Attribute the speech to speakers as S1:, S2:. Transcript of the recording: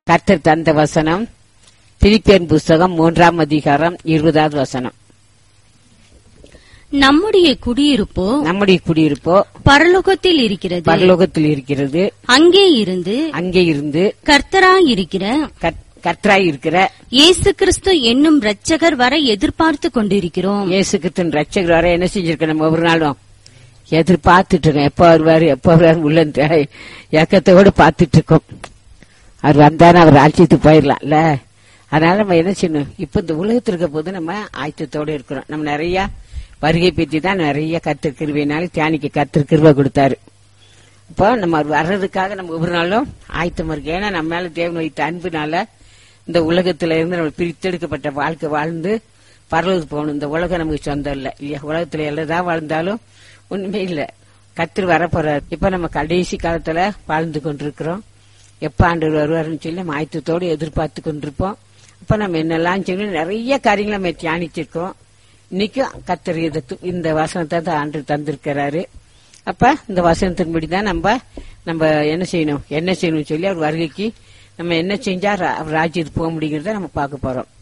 S1: கர்த்தர் தந்த வசனம் பிலிப்பியன் புஸ்தகம் மூன்றாம் அதிகாரம் இருபதாவது வசனம்
S2: நம்முடைய குடியிருப்போ
S1: நம்முடைய குடியிருப்போ
S2: பரலோகத்தில் இருக்கிறது
S1: பரலோகத்தில் இருக்கிறது
S2: அங்கே இருந்து
S1: அங்கே இருந்து
S2: கர்த்தராயிருக்கிற
S1: கர்த்- கர்த்தராய் இருக்கிற
S2: இயேசு கிறிஸ்து என்னும் இரட்சகர் வர எதிர்பார்த்து கொண்டிருக்கிறோம்
S1: இயேசு கிறிஸ்தன் ரட்சகர் வர என்ன செஞ்சிருக்க நம்ம ஒவ்வொரு நாளும் எதிர்பார்த்துட்டு இருக்கோம் எப்ப வருவாரு எப்ப வருவாரு உள்ள இயக்கத்தோடு பார்த்துட்டு இருக்கோம் அவர் வந்தாரு அவர் ஆட்சியத்துக்கு போயிடலாம்ல அதனால நம்ம என்ன செய்யணும் இப்ப இந்த உலகத்தில் இருக்க போது நம்ம ஆயத்தத்தோடு இருக்கிறோம் நம்ம நிறைய வருகை பற்றி தான் நிறைய கத்திருக்கிருவினால தியானிக்க கத்திருக்கிருவ கொடுத்தாரு இப்போ நம்ம அவர் வர்றதுக்காக நம்ம ஒவ்வொரு நாளும் ஆயத்தம் இருக்கு ஏன்னா நம்ம மேல தேவன் வைத்த அன்புனால இந்த உலகத்துல இருந்து நம்ம பிரித்தெடுக்கப்பட்ட வாழ்க்கை வாழ்ந்து பரலோகத்துக்கு போகணும் இந்த உலகம் நமக்கு சொந்தம் இல்ல இல்லையா உலகத்துல எல்லாம் வாழ்ந்தாலும் ஒண்ணுமே இல்ல கத்திர வரப்போறாரு இப்ப நம்ம கடைசி காலத்துல வாழ்ந்து கொண்டிருக்கிறோம் எப்ப ஆண்டு வருவாருன்னு சொல்லி நம்ம ஆயத்தத்தோடு எதிர்பார்த்து கொண்டிருப்போம் அப்ப நம்ம என்னெல்லாம் சொல்லி நிறைய காரியங்களை நம்ம தியானிச்சிருக்கோம் இன்னைக்கும் கத்தர் இதை து- இந்த வசனத்தை தான் ஆண்டு தந்திருக்கிறாரு அப்ப இந்த வசனத்தின்படி தான் நம்ம நம்ம என்ன செய்யணும் என்ன செய்யணும்னு சொல்லி அவர் வருகைக்கு நம்ம என்ன செஞ்சா ரா- அவர் ராஜ்யத்துக்கு போக முடியுங்கிறத நம்ம பார்க்க போறோம்